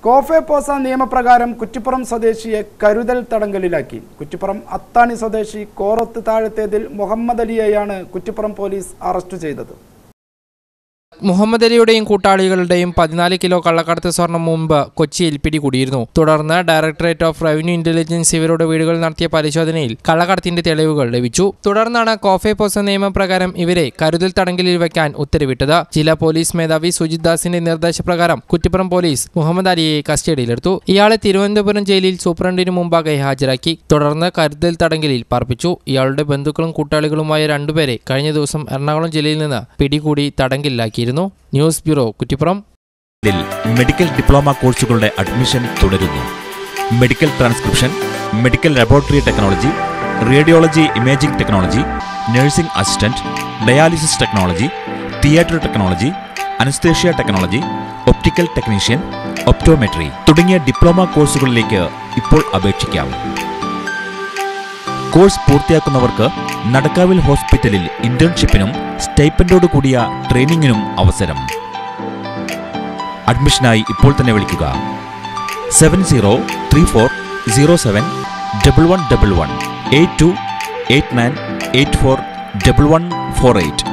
കോഫെ പോസ നിയമപ്രകാരം കുറ്റിപ്പുറം സ്വദേശിയെ കരുതൽ തടങ്കലിലാക്കി കുറ്റിപ്പുറം അത്താണി സ്വദേശി കോറത്ത് താഴത്തേതിൽ മുഹമ്മദ് അലിയെയാണ് കുറ്റിപ്പുറം പോലീസ് അറസ്റ്റ് ചെയ്തത് മുഹമ്മദ് അലിയുടെയും കൂട്ടാളികളുടെയും പതിനാല് കിലോ കള്ളക്കടത്ത് സ്വർണം മുമ്പ് കൊച്ചിയിൽ പിടികൂടിയിരുന്നു തുടർന്ന് ഡയറക്ടറേറ്റ് ഓഫ് റവന്യൂ ഇന്റലിജൻസ് ഇവരുടെ വീടുകൾ നടത്തിയ പരിശോധനയിൽ കള്ളക്കടത്തിന്റെ തെളിവുകൾ ലഭിച്ചു തുടർന്നാണ് കോഫെ പോസ നിയമപ്രകാരം ഇവരെ കരുതൽ തടങ്കലിൽ വയ്ക്കാൻ ഉത്തരവിട്ടത് ജില്ലാ പോലീസ് മേധാവി സുജിത് ദാസിന്റെ നിർദ്ദേശപ്രകാരം കുറ്റിപ്പുറം പോലീസ് മുഹമ്മദ് അലിയെ കസ്റ്റഡിയിലെടുത്തു ഇയാളെ തിരുവനന്തപുരം ജയിലിൽ സൂപ്രണ്ടിന് മുമ്പാകെ ഹാജരാക്കി തുടർന്ന് കരുതൽ തടങ്കലിൽ പാർപ്പിച്ചു ഇയാളുടെ ബന്ധുക്കളും കൂട്ടാളികളുമായ രണ്ടുപേരെ കഴിഞ്ഞ ദിവസം എറണാകുളം ജില്ലയിൽ നിന്ന് പിടികൂടി തടങ്കലിലാക്കിയിരുന്നു ന്യൂസ് ബ്യൂറോ കുറ്റിപ്പുറം ഇതിൽ മെഡിക്കൽ ഡിപ്ലോമ കോഴ്സുകളുടെ അഡ്മിഷൻ തുടരുന്നു medical transcription medical laboratory technology radiology imaging technology nursing assistant dialysis technology theatre technology anaesthesia technology optical technician optometry തുടങ്ങിയ ഡിപ്ലോമ കോഴ്സുകളിലേക്ക് ഇപ്പോൾ അപേക്ഷിക്കാം കോഴ്സ് പൂർത്തിയാക്കുന്നവർക്ക് നടക്കാവിൽ ഹോസ്പിറ്റലിൽ ഇന്റേൺഷിപ്പിനും സ്റ്റൈപ്പൻഡോട് കൂടിയ ട്രെയിനിങ്ങിനും അവസരം അഡ്മിഷനായി ഇപ്പോൾ തന്നെ വിളിക്കുക seven zero three four zero seven double one double one eight two eight nine eight four double one four eight